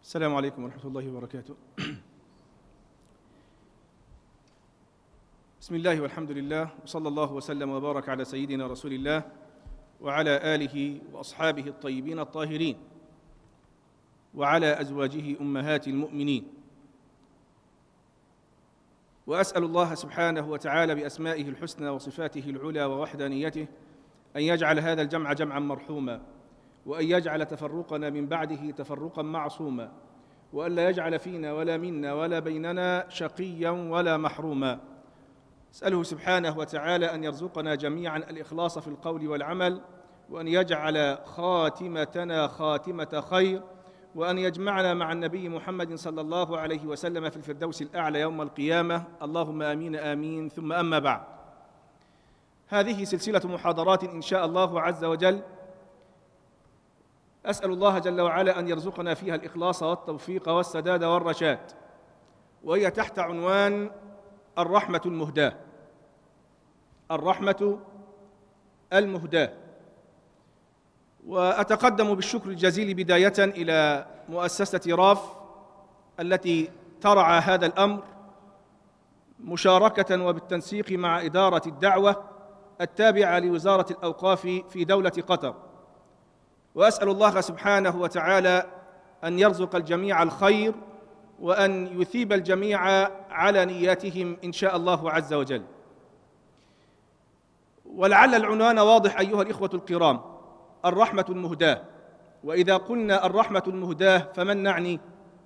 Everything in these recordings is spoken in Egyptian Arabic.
السلام عليكم ورحمة الله وبركاته. بسم الله والحمد لله وصلى الله وسلم وبارك على سيدنا رسول الله وعلى آله وأصحابه الطيبين الطاهرين وعلى أزواجه أمهات المؤمنين. وأسأل الله سبحانه وتعالى بأسمائه الحسنى وصفاته العلى ووحدانيته أن يجعل هذا الجمع جمعا مرحوما وأن يجعل تفرقنا من بعده تفرقا معصوما وأن لا يجعل فينا ولا منا ولا بيننا شقيا ولا محروما اسأله سبحانه وتعالى أن يرزقنا جميعا الإخلاص في القول والعمل وأن يجعل خاتمتنا خاتمة خير وأن يجمعنا مع النبي محمد صلى الله عليه وسلم في الفردوس الأعلى يوم القيامة اللهم آمين آمين ثم أما بعد هذه سلسلة محاضرات إن شاء الله عز وجل أسأل الله جل وعلا أن يرزقنا فيها الإخلاص والتوفيق والسداد والرشاد وهي تحت عنوان الرحمة المهداة الرحمة المهداة وأتقدم بالشكر الجزيل بداية إلى مؤسسة راف التي ترعى هذا الأمر مشاركة وبالتنسيق مع إدارة الدعوة التابعة لوزارة الأوقاف في دولة قطر واسال الله سبحانه وتعالى ان يرزق الجميع الخير وان يثيب الجميع على نياتهم ان شاء الله عز وجل ولعل العنوان واضح ايها الاخوه الكرام الرحمه المهداه واذا قلنا الرحمه المهداه فمن نعني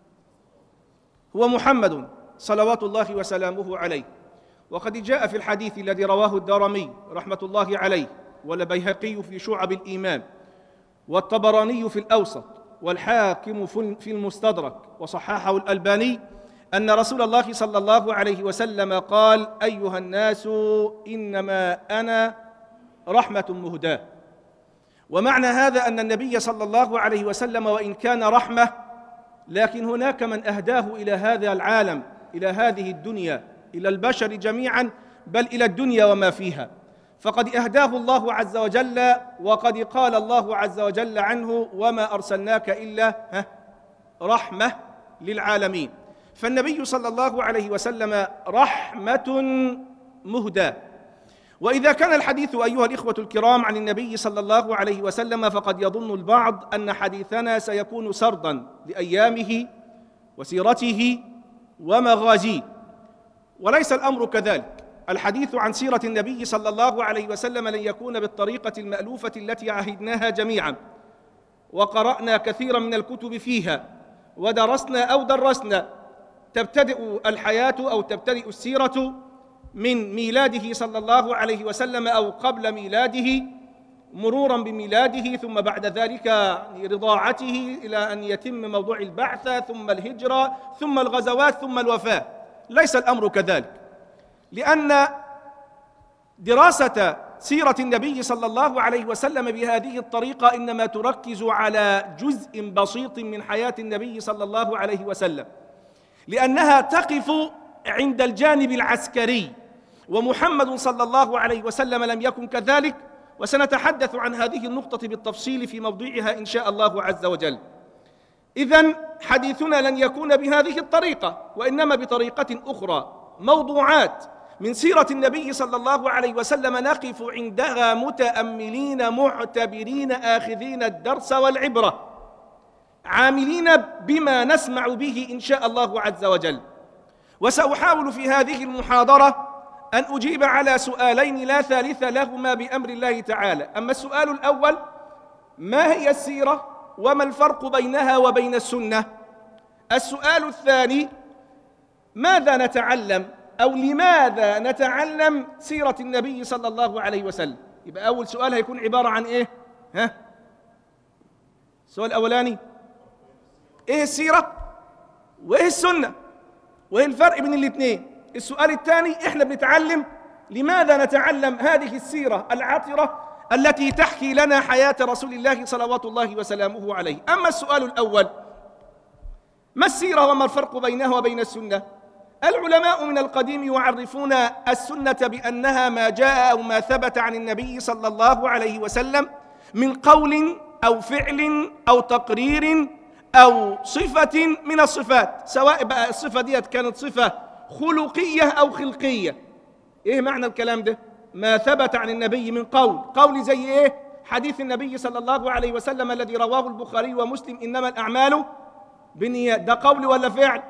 هو محمد صلوات الله وسلامه عليه وقد جاء في الحديث الذي رواه الدارمي رحمه الله عليه والبيهقي في شعب الايمان والطبراني في الأوسط والحاكم في المستدرك وصححه الألباني أن رسول الله صلى الله عليه وسلم قال أيها الناس إنما أنا رحمة مهداة ومعنى هذا أن النبي صلى الله عليه وسلم وإن كان رحمة لكن هناك من أهداه إلى هذا العالم إلى هذه الدنيا إلى البشر جميعا بل إلى الدنيا وما فيها فقد اهداه الله عز وجل وقد قال الله عز وجل عنه وما ارسلناك الا رحمه للعالمين فالنبي صلى الله عليه وسلم رحمه مهداه واذا كان الحديث ايها الاخوه الكرام عن النبي صلى الله عليه وسلم فقد يظن البعض ان حديثنا سيكون سردا لايامه وسيرته ومغازيه وليس الامر كذلك الحديث عن سيرة النبي صلى الله عليه وسلم لن يكون بالطريقة المألوفة التي عهدناها جميعا وقرأنا كثيرا من الكتب فيها ودرسنا أو درسنا تبتدئ الحياة أو تبتدئ السيرة من ميلاده صلى الله عليه وسلم أو قبل ميلاده مرورا بميلاده ثم بعد ذلك رضاعته إلى أن يتم موضوع البعثة ثم الهجرة ثم الغزوات ثم الوفاة ليس الأمر كذلك لأن دراسة سيرة النبي صلى الله عليه وسلم بهذه الطريقة إنما تركز على جزء بسيط من حياة النبي صلى الله عليه وسلم لأنها تقف عند الجانب العسكري ومحمد صلى الله عليه وسلم لم يكن كذلك وسنتحدث عن هذه النقطة بالتفصيل في موضوعها إن شاء الله عز وجل إذا حديثنا لن يكون بهذه الطريقة وإنما بطريقة أخرى موضوعات من سيرة النبي صلى الله عليه وسلم نقف عندها متأملين معتبرين آخذين الدرس والعبرة عاملين بما نسمع به إن شاء الله عز وجل وسأحاول في هذه المحاضرة أن أجيب على سؤالين لا ثالث لهما بأمر الله تعالى أما السؤال الأول ما هي السيرة وما الفرق بينها وبين السنة السؤال الثاني ماذا نتعلم أو لماذا نتعلم سيرة النبي صلى الله عليه وسلم يبقى أول سؤال هيكون عبارة عن إيه ها السؤال الأولاني إيه السيرة وإيه السنة وإيه الفرق بين الاثنين السؤال الثاني إحنا بنتعلم لماذا نتعلم هذه السيرة العطرة التي تحكي لنا حياة رسول الله صلوات الله وسلامه عليه أما السؤال الأول ما السيرة وما الفرق بينها وبين السنة العلماء من القديم يعرفون السنة بأنها ما جاء أو ما ثبت عن النبي صلى الله عليه وسلم من قول أو فعل أو تقرير أو صفة من الصفات سواء بقى الصفة ديت كانت صفة خلقية أو خلقية إيه معنى الكلام ده؟ ما ثبت عن النبي من قول قول زي إيه؟ حديث النبي صلى الله عليه وسلم الذي رواه البخاري ومسلم إنما الأعمال بالنيات ده قول ولا فعل؟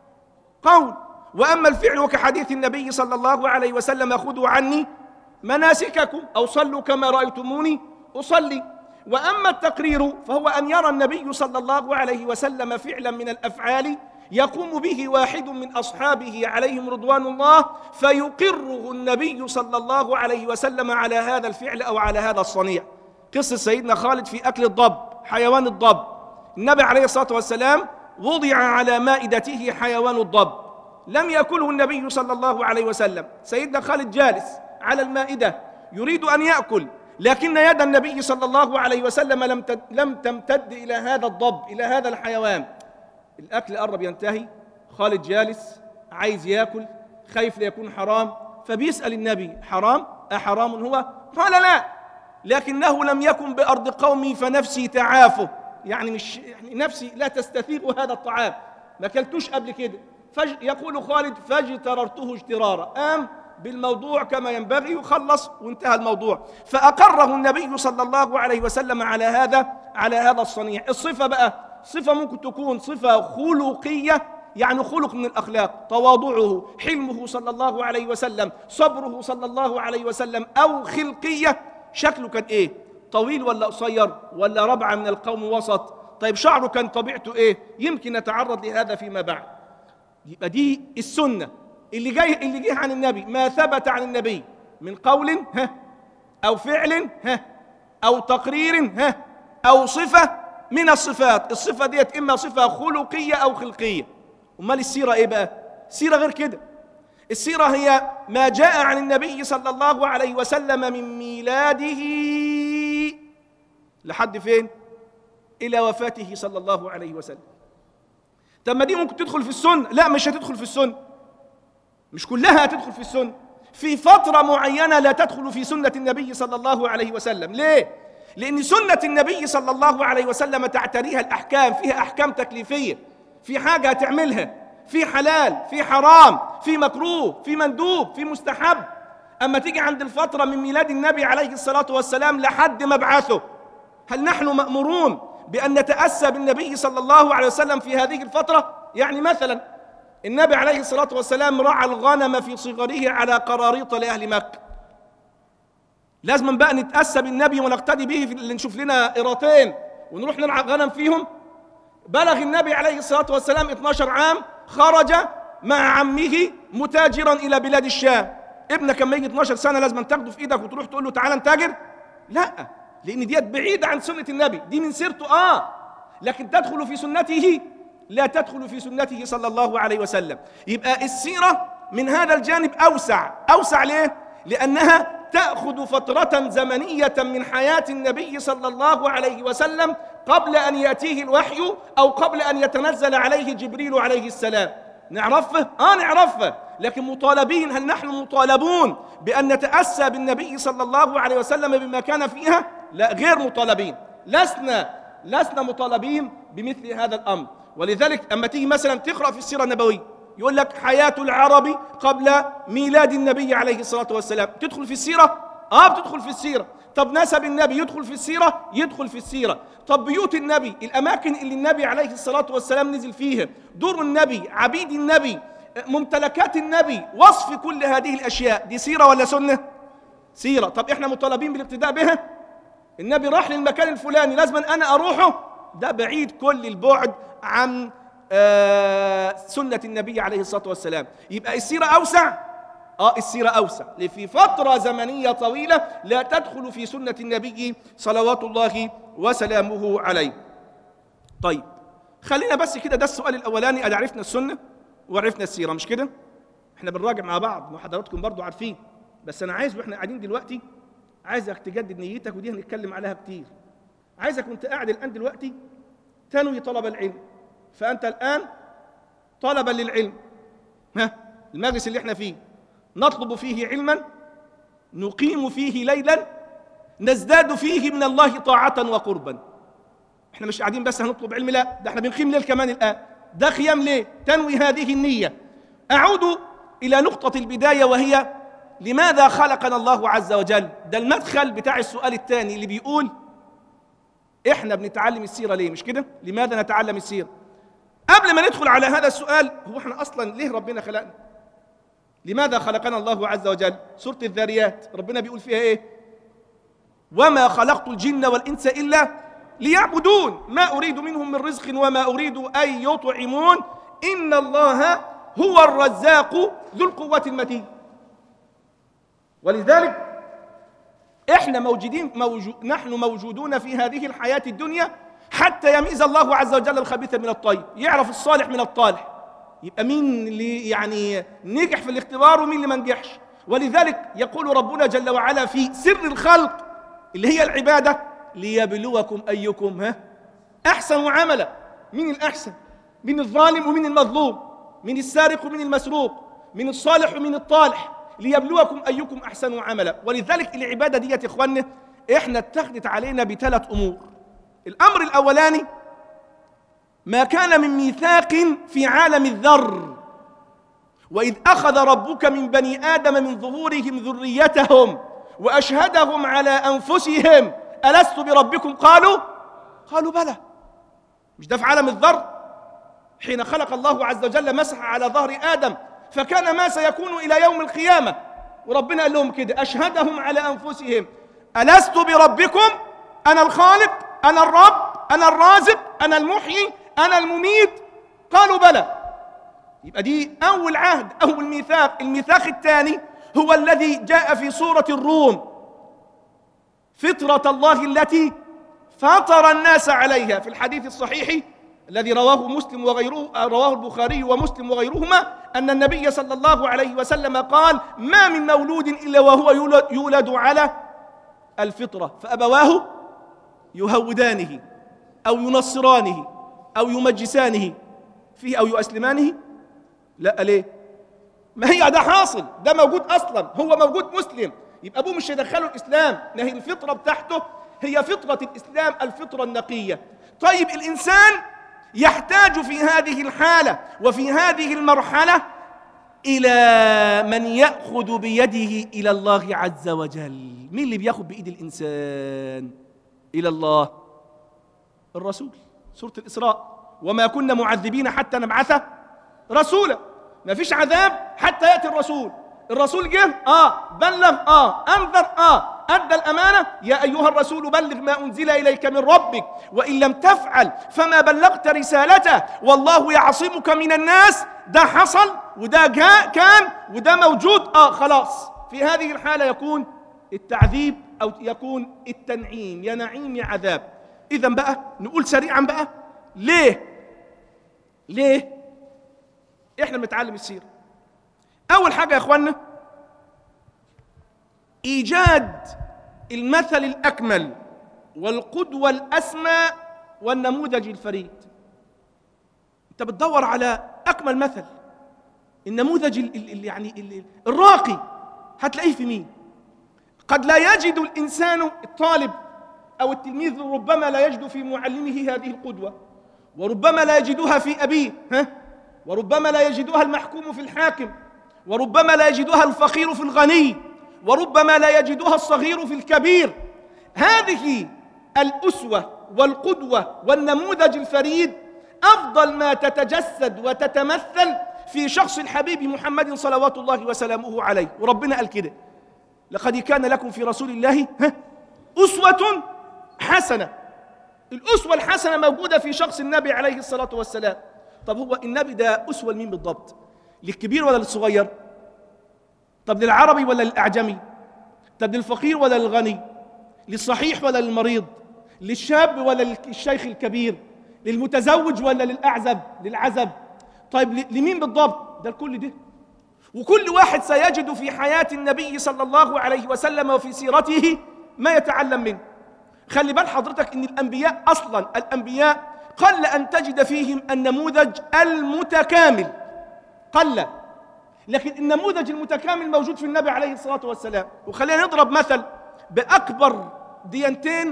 قول وأما الفعل كحديث النبي صلى الله عليه وسلم خذوا عني مناسككم أو صلوا كما رأيتموني أصلي وأما التقرير فهو أن يرى النبي صلى الله عليه وسلم فعلا من الأفعال يقوم به واحد من أصحابه عليهم رضوان الله فيقره النبي صلى الله عليه وسلم على هذا الفعل أو على هذا الصنيع قصة سيدنا خالد في أكل الضب حيوان الضب النبي عليه الصلاة والسلام وضع على مائدته حيوان الضب لم يأكله النبي صلى الله عليه وسلم سيدنا خالد جالس على المائدة يريد أن يأكل لكن يد النبي صلى الله عليه وسلم لم لم تمتد إلى هذا الضب إلى هذا الحيوان الأكل قرب ينتهي خالد جالس عايز ياكل خايف ليكون حرام فبيسأل النبي حرام أحرام هو قال لا لكنه لم يكن بأرض قومي فنفسي تعافه يعني مش يعني نفسي لا تستثيق هذا الطعام ما كلتوش قبل كده فج يقول خالد فاجتررته اجترارا قام بالموضوع كما ينبغي وخلص وانتهى الموضوع فأقره النبي صلى الله عليه وسلم على هذا على هذا الصنيع الصفة بقى صفة ممكن تكون صفة خلقية يعني خلق من الأخلاق تواضعه حلمه صلى الله عليه وسلم صبره صلى الله عليه وسلم أو خلقية شكله كان إيه طويل ولا قصير ولا ربعة من القوم وسط طيب شعره كان طبيعته إيه يمكن نتعرض لهذا فيما بعد يبقى دي السنة اللي جاي اللي جه عن النبي ما ثبت عن النبي من قول ها أو فعل ها أو تقرير ها أو صفة من الصفات الصفة ديت إما صفة خلقية أو خلقية أمال السيرة إيه بقى السيرة غير كده السيرة هي ما جاء عن النبي صلى الله عليه وسلم من ميلاده لحد فين إلى وفاته صلى الله عليه وسلم طب ما دي ممكن تدخل في السنة لا مش هتدخل في السنة مش كلها هتدخل في السنة في فترة معينة لا تدخل في سنة النبي صلى الله عليه وسلم ليه؟ لأن سنة النبي صلى الله عليه وسلم تعتريها الأحكام فيها أحكام تكليفية في حاجة هتعملها في حلال في حرام في مكروه في مندوب في مستحب أما تيجي عند الفترة من ميلاد النبي عليه الصلاة والسلام لحد مبعثه هل نحن مأمورون بأن نتأسى بالنبي صلى الله عليه وسلم في هذه الفترة يعني مثلا النبي عليه الصلاة والسلام رعى الغنم في صغره على قراريط لأهل مكة لازم بقى نتأسى بالنبي ونقتدي به في اللي نشوف لنا قراطين ونروح نرعى غنم فيهم بلغ النبي عليه الصلاة والسلام 12 عام خرج مع عمه متاجرا إلى بلاد الشام ابنك لما يجي 12 سنة لازم تاخده في إيدك وتروح تقول له تعالى نتاجر لا لأن ديت بعيدة عن سنة النبي دي من سيرته آه لكن تدخل في سنته لا تدخل في سنته صلى الله عليه وسلم يبقى السيرة من هذا الجانب أوسع أوسع ليه؟ لأنها تأخذ فترة زمنية من حياة النبي صلى الله عليه وسلم قبل أن يأتيه الوحي أو قبل أن يتنزل عليه جبريل عليه السلام نعرفه؟ آه نعرفه لكن مطالبين هل نحن مطالبون بأن نتأسى بالنبي صلى الله عليه وسلم بما كان فيها؟ لا غير مطالبين لسنا لسنا مطالبين بمثل هذا الأمر ولذلك أما تيجي مثلا تقرأ في السيرة النبوية يقول لك حياة العرب قبل ميلاد النبي عليه الصلاة والسلام تدخل في السيرة؟ آه بتدخل في السيرة طب نسب النبي يدخل في السيرة؟ يدخل في السيرة طب بيوت النبي الأماكن اللي النبي عليه الصلاة والسلام نزل فيها دور النبي عبيد النبي ممتلكات النبي وصف كل هذه الأشياء دي سيرة ولا سنة؟ سيرة طب إحنا مطالبين بالاقتداء بها؟ النبي راح للمكان الفلاني لازم أنا أروحه ده بعيد كل البعد عن آه سنة النبي عليه الصلاة والسلام يبقى السيرة أوسع آه السيرة أوسع في فترة زمنية طويلة لا تدخل في سنة النبي صلوات الله وسلامه عليه طيب خلينا بس كده ده السؤال الأولاني أدي عرفنا السنة وعرفنا السيرة مش كده احنا بنراجع مع بعض وحضراتكم برضو عارفين بس أنا عايز واحنا قاعدين دلوقتي عايزك تجدد نيتك ودي هنتكلم عليها كتير عايزك وانت قاعد الآن دلوقتي تنوي طلب العلم فأنت الآن طلبا للعلم ها المجلس اللي احنا فيه نطلب فيه علما نقيم فيه ليلا نزداد فيه من الله طاعة وقربا احنا مش قاعدين بس هنطلب علم لا ده احنا بنقيم ليل كمان الآن ده قيام ليه تنوي هذه النية أعود إلى نقطة البداية وهي لماذا خلقنا الله عز وجل ده المدخل بتاع السؤال الثاني اللي بيقول احنا بنتعلم السيرة ليه مش كده لماذا نتعلم السيرة قبل ما ندخل على هذا السؤال هو احنا اصلا ليه ربنا خلقنا لماذا خلقنا الله عز وجل سورة الذاريات ربنا بيقول فيها ايه وما خلقت الجن والانس الا ليعبدون ما اريد منهم من رزق وما اريد ان يطعمون ان الله هو الرزاق ذو القوة المتين ولذلك احنا موجودين موجو نحن موجودون في هذه الحياة الدنيا حتى يميز الله عز وجل الخبيث من الطيب يعرف الصالح من الطالح يبقى مين اللي يعني نجح في الاختبار ومين اللي ما نجحش ولذلك يقول ربنا جل وعلا في سر الخلق اللي هي العبادة ليبلوكم أيكم ها أحسن عملا مين الأحسن من الظالم ومن المظلوم من السارق ومن المسروق من الصالح ومن الطالح ليبلوكم أيكم أحسن عملا ولذلك العبادة دي يا إخواننا إحنا اتخذت علينا بثلاث أمور الأمر الأولاني ما كان من ميثاق في عالم الذر وإذ أخذ ربك من بني آدم من ظهورهم ذريتهم وأشهدهم على أنفسهم ألست بربكم قالوا قالوا بلى مش ده في عالم الذر حين خلق الله عز وجل مسح على ظهر آدم فكان ما سيكون إلى يوم القيامة وربنا قال لهم كده أشهدهم على أنفسهم ألست بربكم أنا الخالق أنا الرب أنا الرازق أنا المحيي أنا المميت قالوا بلى يبقى دي أول عهد أول ميثاق الميثاق الثاني هو الذي جاء في سورة الروم فطرة الله التي فطر الناس عليها في الحديث الصحيح الذي رواه مسلم وغيره رواه البخاري ومسلم وغيرهما أن النبي صلى الله عليه وسلم قال ما من مولود إلا وهو يولد, يولد على الفطرة فأبواه يهودانه أو ينصرانه أو يمجسانه فيه أو يؤسلمانه لا ليه ما هي ده حاصل ده موجود أصلا هو موجود مسلم يبقى أبوه مش هيدخله الإسلام ما هي الفطرة بتاعته هي فطرة الإسلام الفطرة النقية طيب الإنسان يحتاج في هذه الحالة وفي هذه المرحلة إلى من يأخذ بيده إلى الله عز وجل مين اللي بياخذ بإيد الإنسان إلى الله الرسول سورة الإسراء وما كنا معذبين حتى نبعث رسولا ما فيش عذاب حتى يأتي الرسول الرسول جه اه بلغ اه انذر اه ادى الامانه يا ايها الرسول بلغ ما انزل اليك من ربك وان لم تفعل فما بلغت رسالته والله يعصمك من الناس ده حصل وده جاء كان وده موجود اه خلاص في هذه الحاله يكون التعذيب او يكون التنعيم يا نعيم يا عذاب اذا بقى نقول سريعا بقى ليه ليه احنا بنتعلم السيره أول حاجة يا إخوانا إيجاد المثل الأكمل والقدوة الأسمى والنموذج الفريد أنت بتدور على أكمل مثل النموذج اللي يعني اللي الراقي هتلاقيه في مين قد لا يجد الإنسان الطالب أو التلميذ ربما لا يجد في معلمه هذه القدوة وربما لا يجدها في أبيه ها؟ وربما لا يجدها المحكوم في الحاكم وربما لا يجدها الفقير في الغني وربما لا يجدها الصغير في الكبير هذه الأسوة والقدوة والنموذج الفريد أفضل ما تتجسد وتتمثل في شخص الحبيب محمد صلوات الله وسلامه عليه وربنا قال كده لقد كان لكم في رسول الله أسوة حسنة الأسوة الحسنة موجودة في شخص النبي عليه الصلاة والسلام طب هو النبي ده أسوة لمين بالضبط للكبير ولا للصغير طب للعربي ولا للأعجمي طب للفقير ولا للغني للصحيح ولا للمريض للشاب ولا للشيخ الكبير للمتزوج ولا للأعزب للعزب طيب لمين بالضبط ده الكل ده وكل واحد سيجد في حياة النبي صلى الله عليه وسلم وفي سيرته ما يتعلم منه خلي بال حضرتك ان الانبياء اصلا الانبياء قل ان تجد فيهم النموذج المتكامل قل لكن النموذج المتكامل موجود في النبي عليه الصلاة والسلام وخلينا نضرب مثل بأكبر ديانتين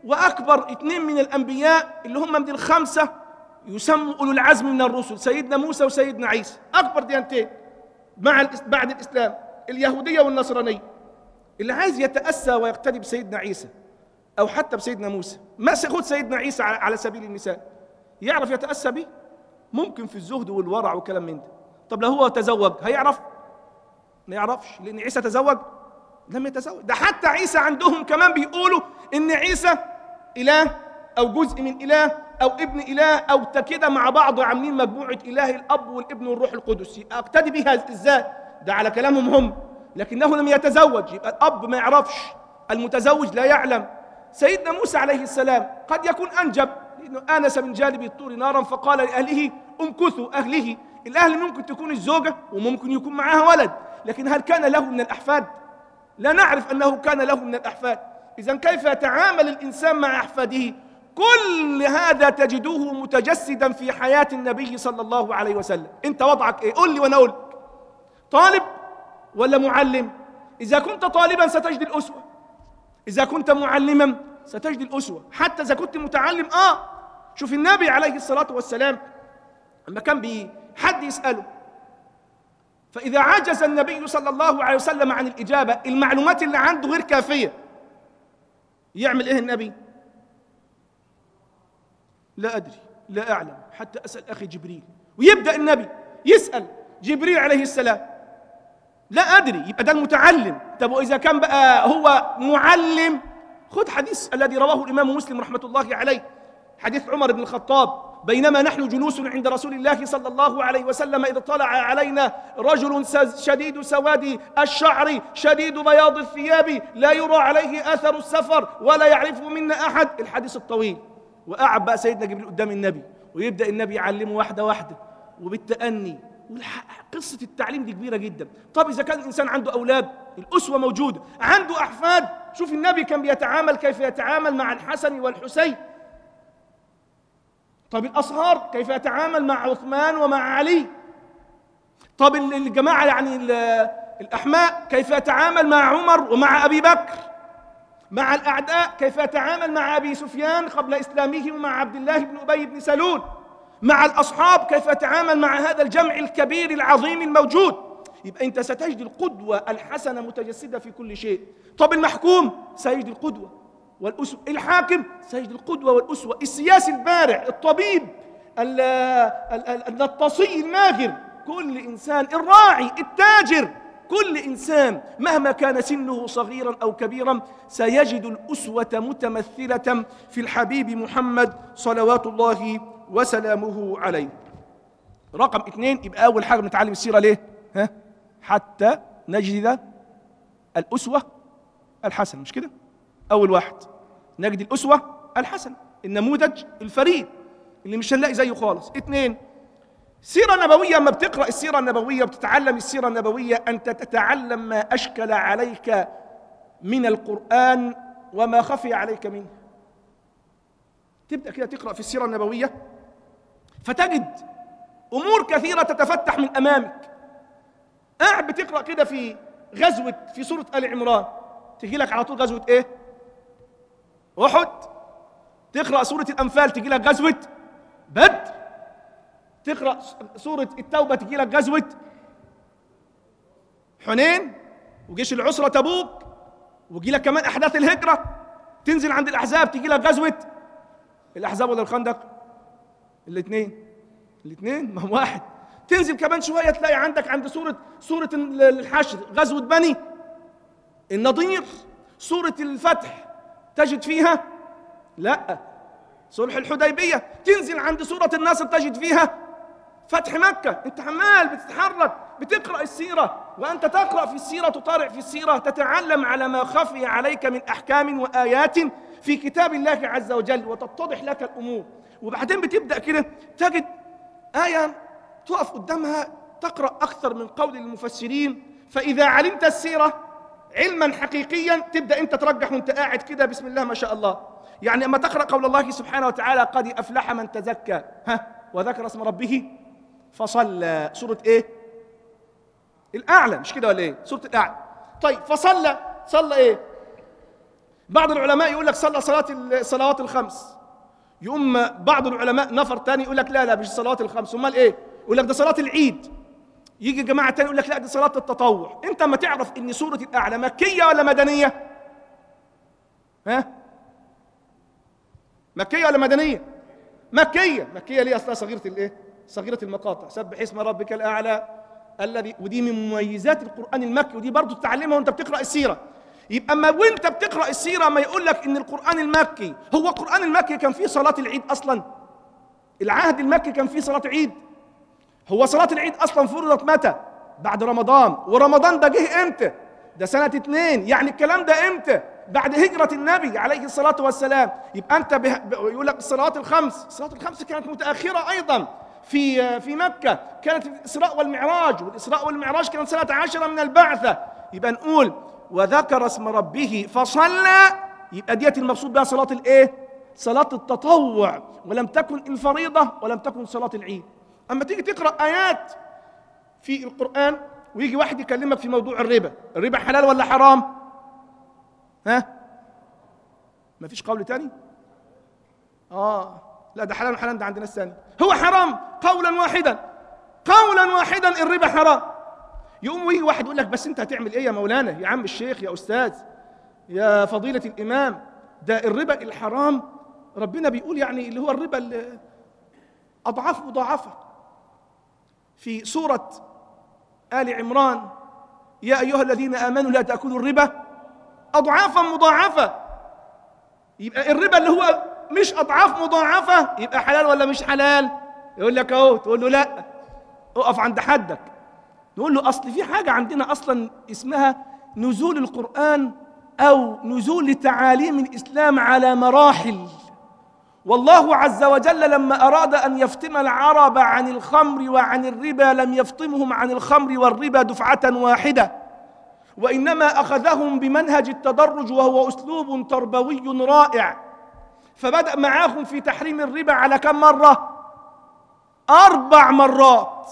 وأكبر اثنين من الأنبياء اللي هم من الخمسة يسموا أولو العزم من الرسل سيدنا موسى وسيدنا عيسى أكبر ديانتين مع الإس- بعد الإسلام اليهودية والنصرانية اللي عايز يتأسى ويقتدي بسيدنا عيسى أو حتى بسيدنا موسى ما خد سيدنا عيسى على على سبيل المثال يعرف يتأسى به ممكن في الزهد والورع وكلام من ده طب لو هو تزوج هيعرف ما يعرفش لأن عيسى تزوج لم يتزوج ده حتى عيسى عندهم كمان بيقولوا إن عيسى إله أو جزء من إله أو ابن إله أو تا كده مع بعض عاملين مجموعة إله الأب والابن والروح القدس يبقى أقتدي بها إزاي؟ ده على كلامهم هم لكنه لم يتزوج يبقى الأب ما يعرفش المتزوج لا يعلم سيدنا موسى عليه السلام قد يكون أنجب لأنه آنس من جانب الطور نارا فقال لأهله امكثوا أهله الأهل ممكن تكون الزوجة وممكن يكون معها ولد لكن هل كان له من الأحفاد؟ لا نعرف أنه كان له من الأحفاد إذا كيف يتعامل الإنسان مع أحفاده كل هذا تجدوه متجسدا في حياة النبي صلى الله عليه وسلم أنت وضعك إيه؟ قل لي وأنا أقول لك. طالب ولا معلم إذا كنت طالبا ستجد الأسوة إذا كنت معلما ستجد الأسوة حتى إذا كنت متعلم آه شوف النبي عليه الصلاة والسلام لما كان بي حد يسأله فإذا عجز النبي صلى الله عليه وسلم عن الإجابة المعلومات اللي عنده غير كافية يعمل إيه النبي؟ لا أدري لا أعلم حتى أسأل أخي جبريل ويبدأ النبي يسأل جبريل عليه السلام لا أدري يبقى ده المتعلم طب وإذا كان بقى هو معلم خذ حديث الذي رواه الإمام مسلم رحمة الله عليه حديث عمر بن الخطاب بينما نحن جلوس عند رسول الله صلى الله عليه وسلم إذ طلع علينا رجل س- شديد سواد الشعر شديد بياض الثياب لا يرى عليه أثر السفر ولا يعرفه منا أحد الحديث الطويل وقعد بقى سيدنا جبريل قدام النبي ويبدأ النبي يعلمه واحدة واحدة وبالتأني والح- قصة التعليم دي كبيرة جدا طب إذا كان الإنسان عنده أولاد الأسوة موجودة عنده أحفاد شوف النبي كان بيتعامل كيف يتعامل مع الحسن والحسين طب الأصهار كيف يتعامل مع عثمان ومع علي طب ال- الجماعة يعني ال- الأحماء كيف يتعامل مع عمر ومع أبي بكر مع الأعداء كيف يتعامل مع أبي سفيان قبل إسلامه ومع عبد الله بن أبي بن سلول مع الأصحاب كيف يتعامل مع هذا الجمع الكبير العظيم الموجود يبقى أنت ستجد القدوة الحسنة متجسدة في كل شيء طب المحكوم سيجد القدوة والأسوة الحاكم سيجد القدوة والأسوة السياسي البارع الطبيب ال- ال- ال- النطاصي الماهر كل إنسان الراعي التاجر كل إنسان مهما كان سنه صغيرا أو كبيرا سيجد الأسوة متمثلة في الحبيب محمد صلوات الله وسلامه عليه رقم اثنين يبقى أول حاجة بنتعلم السيرة ليه؟ ها؟ حتى نجد الأسوة الحسن مش كده؟ أول واحد نجد الأسوة الحسن النموذج الفريد اللي مش هنلاقي زيه خالص اثنين سيرة نبوية أما بتقرأ السيرة النبوية وبتتعلم السيرة النبوية أنت تتعلم ما أشكل عليك من القرآن وما خفي عليك منه تبدأ كده تقرأ في السيرة النبوية فتجد أمور كثيرة تتفتح من أمامك قاعد بتقرأ كده في غزوة في سورة آل عمران تجي لك على طول غزوة إيه؟ أحد تقرأ سورة الأنفال تجي لك غزوة بدر تقرأ سورة التوبة تجي لك غزوة حنين وجيش العسرة تبوك ويجي لك كمان أحداث الهجرة تنزل عند الأحزاب تجي لك غزوة الأحزاب ولا الخندق الاثنين الاثنين ما هو واحد تنزل كمان شوية تلاقي عندك عند سورة سورة الحشر غزوة بني النضير سورة الفتح تجد فيها لا صلح الحديبية تنزل عند سورة الناصر تجد فيها فتح مكة انت عمال بتتحرك بتقرأ السيرة وأنت تقرأ في السيرة تطالع في السيرة تتعلم على ما خفي عليك من أحكام وآيات في كتاب الله عز وجل وتتضح لك الأمور وبعدين بتبدأ كده تجد آية تقف قدامها تقرأ أكثر من قول المفسرين فإذا علمت السيرة علما حقيقيا تبدأ أنت ترجح وأنت قاعد كده بسم الله ما شاء الله يعني أما تقرأ قول الله سبحانه وتعالى قد أفلح من تزكى ها وذكر اسم ربه فصلى سورة إيه؟ الأعلى مش كده ولا إيه؟ سورة الأعلى طيب فصلى صلى إيه؟ بعض العلماء يقول لك صلى صلاة الصلوات الخمس يقوم بعض العلماء نفر تاني يقول لك لا لا مش الصلوات الخمس امال ايه يقول لك ده صلاة العيد يجي جماعة تاني يقول لك لا دي صلاة التطوع انت ما تعرف ان سورة الاعلى مكية ولا مدنية ها مكية ولا مدنية مكية مكية ليه اصلها صغيرة الايه صغيرة المقاطع سبح اسم ربك الاعلى الذي ودي من مميزات القرآن المكي ودي برضو تتعلمها وانت بتقرأ السيرة يبقى اما وانت بتقرأ السيرة ما يقول لك ان القرآن المكي هو القرآن المكي كان فيه صلاة العيد اصلا العهد المكي كان فيه صلاة عيد هو صلاة العيد اصلا فرضت متى بعد رمضان ورمضان ده جه امتى ده سنة اتنين يعني الكلام ده امتى بعد هجرة النبي عليه الصلاة والسلام يبقى انت به... يقول لك الصلوات الخمس الصلوات الخمس كانت متأخرة ايضا في في مكة كانت الإسراء والمعراج والإسراء والمعراج كانت سنة عشرة من البعثة يبقى نقول وذكر اسم ربه فصلى يبقى ديت المقصود بها صلاة الإيه؟ صلاة التطوع ولم تكن الفريضة ولم تكن صلاة العيد أما تيجي تقرأ آيات في القرآن ويجي واحد يكلمك في موضوع الربا الربا حلال ولا حرام؟ ها؟ مفيش قول تاني؟ آه لا ده حلال وحرام ده عند ناس ثانيه هو حرام قولا واحدا قولا واحدا الربا حرام يقوم ويجي واحد يقول لك بس انت هتعمل ايه يا مولانا يا عم الشيخ يا استاذ يا فضيله الامام ده الربا الحرام ربنا بيقول يعني اللي هو الربا اللي اضعاف مضاعفه في سوره ال عمران يا ايها الذين امنوا لا تاكلوا الربا اضعافا مضاعفه يبقى الربا اللي هو مش اضعاف مضاعفه يبقى حلال ولا مش حلال يقول لك اهو تقول له لا اقف عند حدك نقول له اصل في حاجه عندنا اصلا اسمها نزول القران او نزول تعاليم الاسلام على مراحل والله عز وجل لما اراد ان يفتم العرب عن الخمر وعن الربا لم يفطمهم عن الخمر والربا دفعه واحده وانما اخذهم بمنهج التدرج وهو اسلوب تربوي رائع فبدأ معاهم في تحريم الربا على كم مرة؟ أربع مرات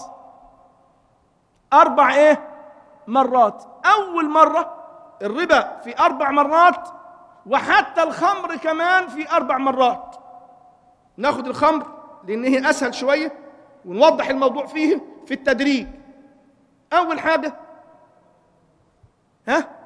أربع إيه؟ مرات أول مرة الربا في أربع مرات وحتى الخمر كمان في أربع مرات ناخد الخمر لأن هي أسهل شوية ونوضح الموضوع فيه في التدريج أول حاجة ها؟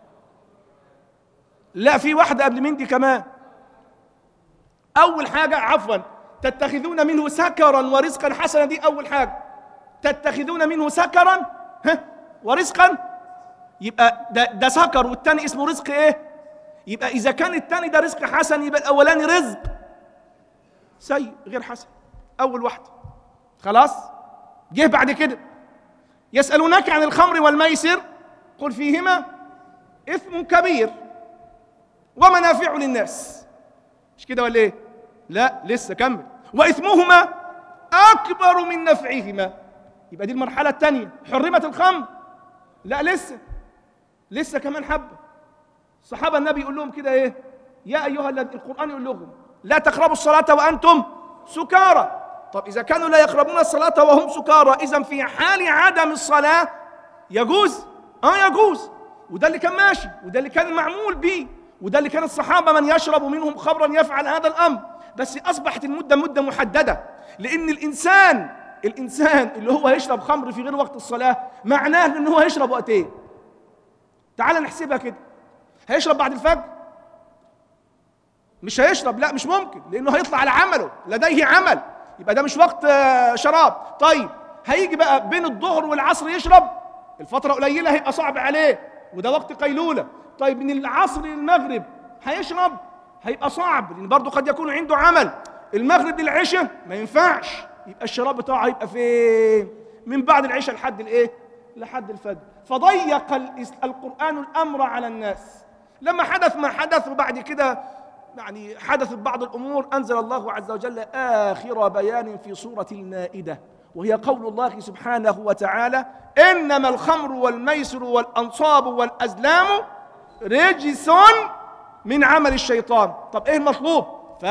لا في واحدة قبل من دي كمان أول حاجة عفوا تتخذون منه سكرا ورزقا حسنا دي أول حاجة تتخذون منه سكرا ها ورزقا يبقى ده, ده سكر والتاني اسمه رزق ايه يبقى إذا كان التاني ده رزق حسن يبقى الأولاني رزق سيء غير حسن أول واحدة خلاص جه بعد كده يسألونك عن الخمر والميسر قل فيهما إثم كبير ومنافع للناس مش كده ولا ايه لا لسه كمل واثمهما اكبر من نفعهما يبقى دي المرحله الثانيه حرمت الخمر لا لسه لسه كمان حبه صحابه النبي يقول لهم كده ايه يا ايها الذين القران يقول لهم لا تقربوا الصلاه وانتم سكارى طب اذا كانوا لا يقربون الصلاه وهم سكارى اذا في حال عدم الصلاه يجوز اه يجوز وده اللي كان ماشي وده اللي كان المعمول به وده اللي كان الصحابة من يشرب منهم خمرا يفعل هذا الأمر بس أصبحت المدة مدة محددة لأن الإنسان الإنسان اللي هو يشرب خمر في غير وقت الصلاة معناه إن هو هيشرب وقتين تعال نحسبها كده هيشرب بعد الفجر مش هيشرب لا مش ممكن لأنه هيطلع على عمله لديه عمل يبقى ده مش وقت شراب طيب هيجي بقى بين الظهر والعصر يشرب الفترة قليلة هيبقى صعب عليه وده وقت قيلولة طيب من العصر للمغرب هيشرب هيبقى صعب لان برضه قد يكون عنده عمل المغرب للعشاء ما ينفعش يبقى الشراب بتاعه هيبقى فين من بعد العشاء لحد الايه لحد الفجر فضيق القران الامر على الناس لما حدث ما حدث وبعد كده يعني حدثت بعض الامور انزل الله عز وجل اخر بيان في سوره المائده وهي قول الله سبحانه وتعالى انما الخمر والميسر والانصاب والازلام رجس من عمل الشيطان طب ايه المطلوب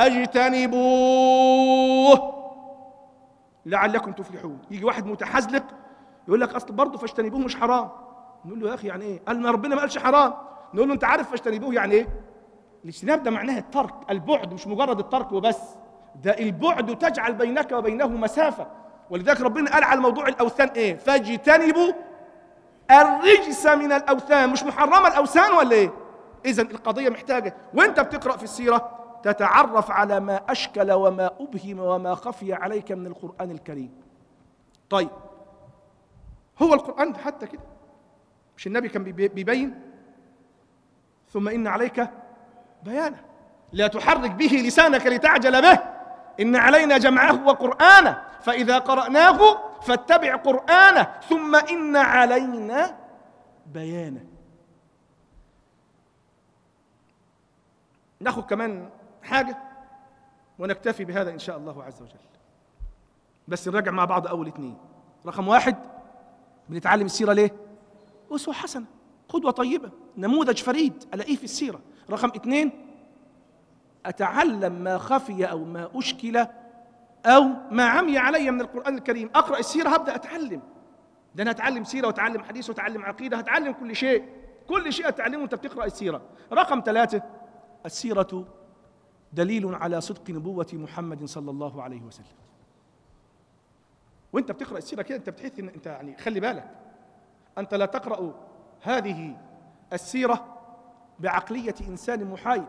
فاجتنبوه لعلكم تفلحون يجي واحد متحزلق يقول لك اصل برضه فاجتنبوه مش حرام نقول له يا اخي يعني ايه قال ما ربنا ما قالش حرام نقول له انت عارف فاجتنبوه يعني ايه الاجتناب ده معناه الترك البعد مش مجرد الترك وبس ده البعد تجعل بينك وبينه مسافة ولذلك ربنا قال على موضوع الأوثان إيه فاجتنبوا الرجس من الأوثان مش محرمة الأوثان ولا إيه إذا القضية محتاجة وأنت بتقرأ في السيرة تتعرف على ما أشكل وما أبهم وما خفي عليك من القرآن الكريم طيب هو القرآن حتى كده مش النبي كان بيبي- بيبين ثم إن عليك بيانه لا تحرك به لسانك لتعجل به إن علينا جمعه وقرآنه فإذا قرأناه فاتبع قرآنه ثم إن علينا بيانه ناخذ كمان حاجة ونكتفي بهذا إن شاء الله عز وجل بس نراجع مع بعض أول اتنين رقم واحد بنتعلم السيرة ليه؟ أسوة حسنة قدوة طيبة نموذج فريد ألاقيه في السيرة رقم اثنين أتعلم ما خفي أو ما أشكل أو ما عمي علي من القرآن الكريم أقرأ السيرة هبدأ أتعلم ده أنا أتعلم سيرة وأتعلم حديث وأتعلم عقيدة هتعلم كل شيء كل شيء أتعلمه وأنت بتقرأ السيرة رقم ثلاثة السيرة دليل على صدق نبوة محمد صلى الله عليه وسلم وانت بتقرا السيره كده انت بتحس ان انت يعني خلي بالك انت لا تقرا هذه السيره بعقليه انسان محايد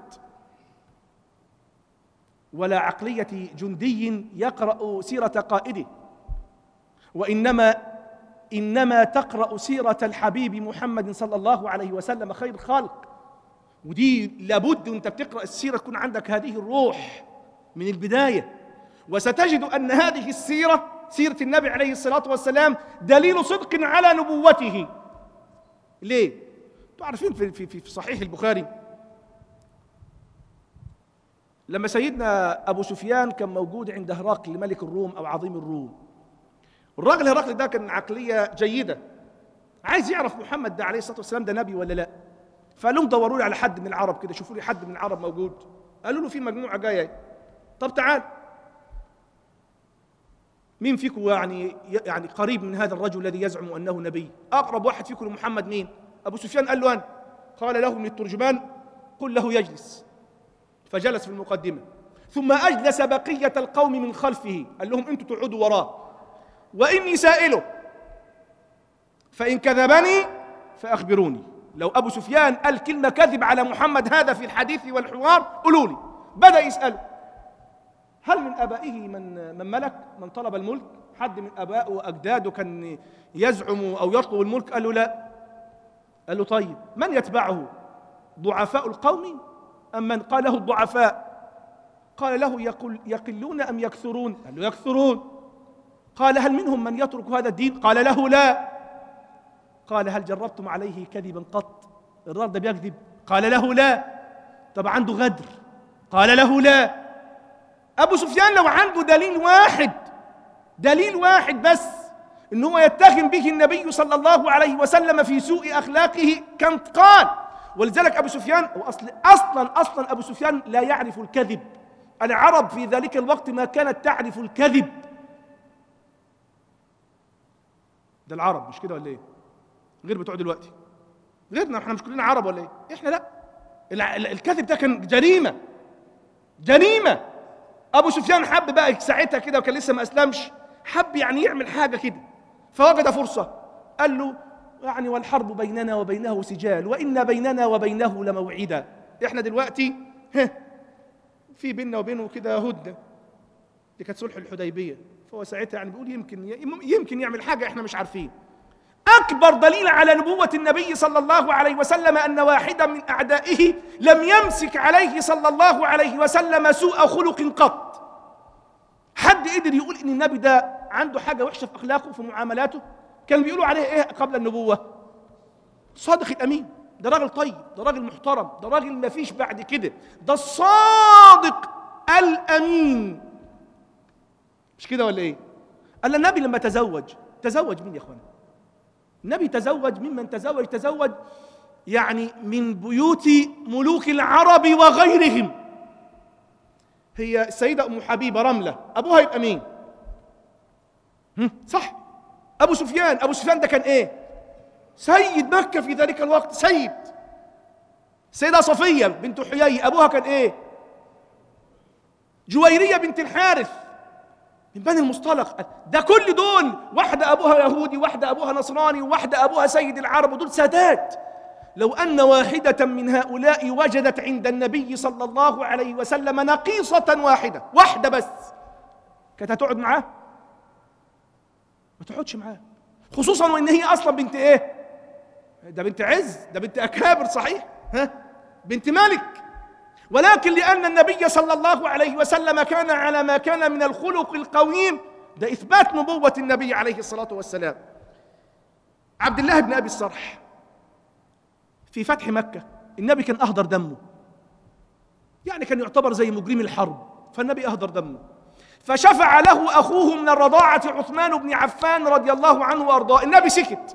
ولا عقليه جندي يقرا سيره قائده وانما انما تقرا سيره الحبيب محمد صلى الله عليه وسلم خير خلق ودي لابد وانت بتقرا السيره تكون عندك هذه الروح من البدايه وستجد ان هذه السيره سيره النبي عليه الصلاه والسلام دليل صدق على نبوته ليه انتوا عارفين في, في, في صحيح البخاري لما سيدنا ابو سفيان كان موجود عند هرقل ملك الروم او عظيم الروم الراجل هرقل ده كان عقليه جيده عايز يعرف محمد ده عليه الصلاه والسلام ده نبي ولا لا فقال لهم دوروا لي على حد من العرب كده شوفوا لي حد من العرب موجود قالوا له في مجموعه جايه طب تعال مين فيكم يعني يعني قريب من هذا الرجل الذي يزعم انه نبي اقرب واحد فيكم لمحمد مين ابو سفيان قال له انا قال له من الترجمان قل له يجلس فجلس في المقدمه ثم اجلس بقيه القوم من خلفه قال لهم انتم تقعدوا وراه واني سائله فان كذبني فاخبروني لو ابو سفيان قال كلمه كذب على محمد هذا في الحديث والحوار قولوا لي بدا يساله هل من ابائه من من ملك من طلب الملك حد من ابائه واجداده كان يزعم او يطلب الملك قال له لا قال له طيب من يتبعه ضعفاء القوم ام من قال له الضعفاء قال له يقل يقلون ام يكثرون قال له يكثرون قال هل منهم من يترك هذا الدين قال له لا قال هل جربتم عليه كذبا قط الراجل ده بيكذب قال له لا طب عنده غدر قال له لا ابو سفيان لو عنده دليل واحد دليل واحد بس ان هو يتهم به النبي صلى الله عليه وسلم في سوء اخلاقه كان قال ولذلك ابو سفيان واصل اصلا اصلا ابو سفيان لا يعرف الكذب العرب في ذلك الوقت ما كانت تعرف الكذب ده العرب مش كده ولا ايه غير بتوع دلوقتي غيرنا احنا مش كلنا عرب ولا ايه احنا لا الع- ال- الكذب ده كان جريمه جريمه ابو سفيان حب بقى ساعتها كده وكان لسه ما اسلمش حب يعني يعمل حاجه كده فوجد فرصه قال له يعني والحرب بيننا وبينه سجال وان بيننا وبينه لموعدا احنا دلوقتي ها في بيننا وبينه كده هدنه دي كانت صلح الحديبيه فهو ساعتها يعني بيقول يمكن يمكن يعمل حاجه احنا مش عارفين أكبر دليل على نبوة النبي صلى الله عليه وسلم أن واحدا من أعدائه لم يمسك عليه صلى الله عليه وسلم سوء خلق قط حد قدر يقول إن النبي ده عنده حاجة وحشة في أخلاقه في معاملاته كان بيقولوا عليه إيه قبل النبوة صادق الأمين ده راجل طيب ده راجل محترم ده راجل ما فيش بعد كده ده الصادق الأمين مش كده ولا إيه قال النبي لما تزوج تزوج مين يا أخوانا النبي تزوج ممن تزوج تزوج يعني من بيوت ملوك العرب وغيرهم هي السيدة أم حبيبة رملة أبوها يبقى مين؟ هم؟ صح أبو سفيان أبو سفيان ده كان إيه؟ سيد مكة في ذلك الوقت سيد سيدة صفية بنت حيي أبوها كان إيه جويرية بنت الحارث من بني المصطلق ده كل دول واحدة أبوها يهودي واحدة أبوها نصراني واحدة أبوها سيد العرب ودول سادات لو أن واحدة من هؤلاء وجدت عند النبي صلى الله عليه وسلم نقيصة واحدة واحدة بس كانت هتقعد معاه ما تقعدش معاه خصوصا وان هي اصلا بنت ايه ده بنت عز ده بنت اكابر صحيح ها بنت ملك ولكن لان النبي صلى الله عليه وسلم كان على ما كان من الخلق القويم ده اثبات نبوه النبي عليه الصلاه والسلام عبد الله بن ابي الصرح في فتح مكه النبي كان اهدر دمه يعني كان يعتبر زي مجرم الحرب فالنبي اهدر دمه فشفع له اخوه من الرضاعه عثمان بن عفان رضي الله عنه وارضاه النبي سكت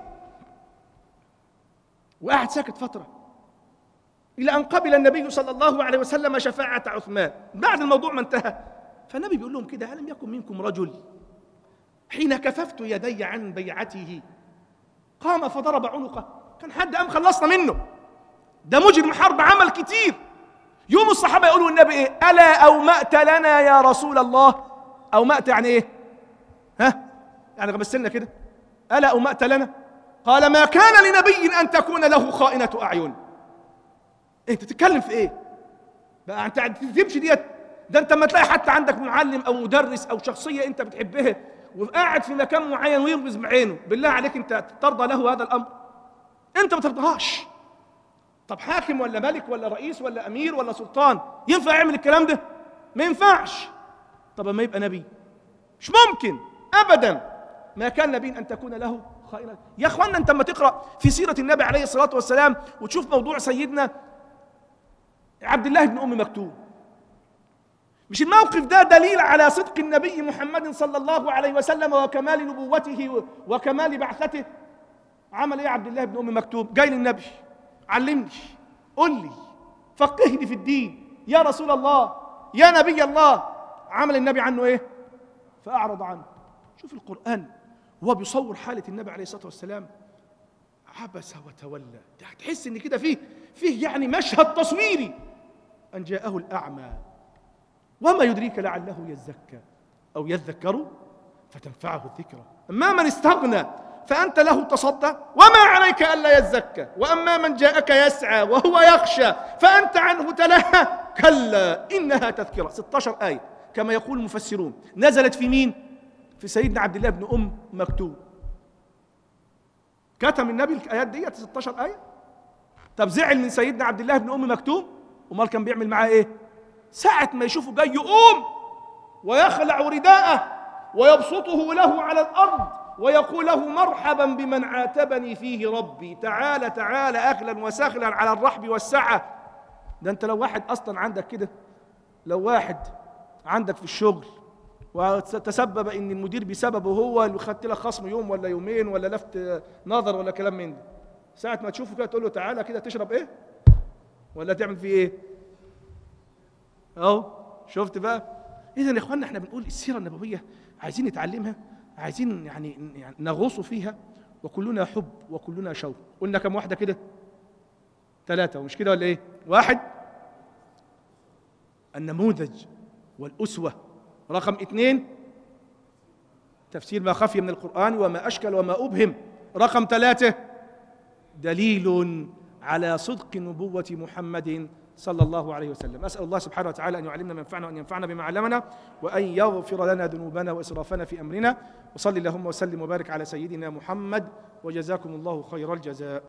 وقعد ساكت فتره الى ان قبل النبي صلى الله عليه وسلم شفاعه عثمان بعد الموضوع ما انتهى فالنبي بيقول لهم كده الم يكن منكم رجل حين كففت يدي عن بيعته قام فضرب عنقه كان حد قام خلصنا منه ده مجرم حرب عمل كتير يوم الصحابه يقولوا النبي ايه الا اومأت لنا يا رسول الله اومأت يعني ايه ها يعني غمسلنا كده الا اومأت لنا قال ما كان لنبي ان تكون له خائنه اعين انت تتكلم في ايه بقى انت تمشي ديت ده انت لما تلاقي حتى عندك معلم او مدرس او شخصيه انت بتحبها وقاعد في مكان معين ويغمز بعينه بالله عليك انت ترضى له هذا الامر انت ما ترضاهاش طب حاكم ولا ملك ولا رئيس ولا امير ولا سلطان ينفع يعمل الكلام ده ما ينفعش طب ما يبقى نبي مش ممكن ابدا ما كان نبي ان تكون له خائنه يا اخوانا انت لما تقرا في سيره النبي عليه الصلاه والسلام وتشوف موضوع سيدنا عبد الله بن ام مكتوم مش الموقف ده دليل على صدق النبي محمد صلى الله عليه وسلم وكمال نبوته وكمال بعثته عمل ايه عبد الله بن ام مكتوم جاي للنبي علمني قل لي فقهني في الدين يا رسول الله يا نبي الله عمل النبي عنه ايه فاعرض عنه شوف القران هو بيصور حاله النبي عليه الصلاه والسلام عبس وتولى ده هتحس ان كده فيه فيه يعني مشهد تصويري ان جاءه الاعمى وما يدريك لعله يزكى او يذكر فتنفعه الذكرى اما من استغنى فأنت له تصدى وما عليك ألا يزكى وأما من جاءك يسعى وهو يخشى فأنت عنه تلهى كلا إنها تذكرة 16 آية كما يقول المفسرون نزلت في مين؟ في سيدنا عبد الله بن أم مكتوب كتم النبي الآيات دي 16 آية طب زعل من سيدنا عبد الله بن أم مكتوم أمال كان بيعمل معاه إيه؟ ساعة ما يشوفه جاي يقوم ويخلع رداءه ويبسطه له على الأرض ويقول له مرحبا بمن عاتبني فيه ربي تعال تعال اهلا وسهلا على الرحب والسعه ده انت لو واحد اصلا عندك كده لو واحد عندك في الشغل وتسبب ان المدير بسببه هو اللي خدت لك خصم يوم ولا يومين ولا لفت نظر ولا كلام من ده ساعه ما تشوفه كده تقول له تعالى كده تشرب ايه ولا تعمل فيه ايه اهو شفت بقى اذا يا اخوانا احنا بنقول السيره النبويه عايزين نتعلمها عايزين يعني نغوص فيها وكلنا حب وكلنا شوق قلنا كم واحدة كده ثلاثة ومش كده ولا ايه واحد النموذج والأسوة رقم اثنين تفسير ما خفي من القرآن وما أشكل وما أبهم رقم ثلاثة دليل على صدق نبوة محمد صلى الله عليه وسلم أسأل الله سبحانه وتعالى أن يعلمنا ما ينفعنا وأن ينفعنا بما علمنا وأن يغفر لنا ذنوبنا وإسرافنا في أمرنا وصلي اللهم وسلم وبارك على سيدنا محمد وجزاكم الله خير الجزاء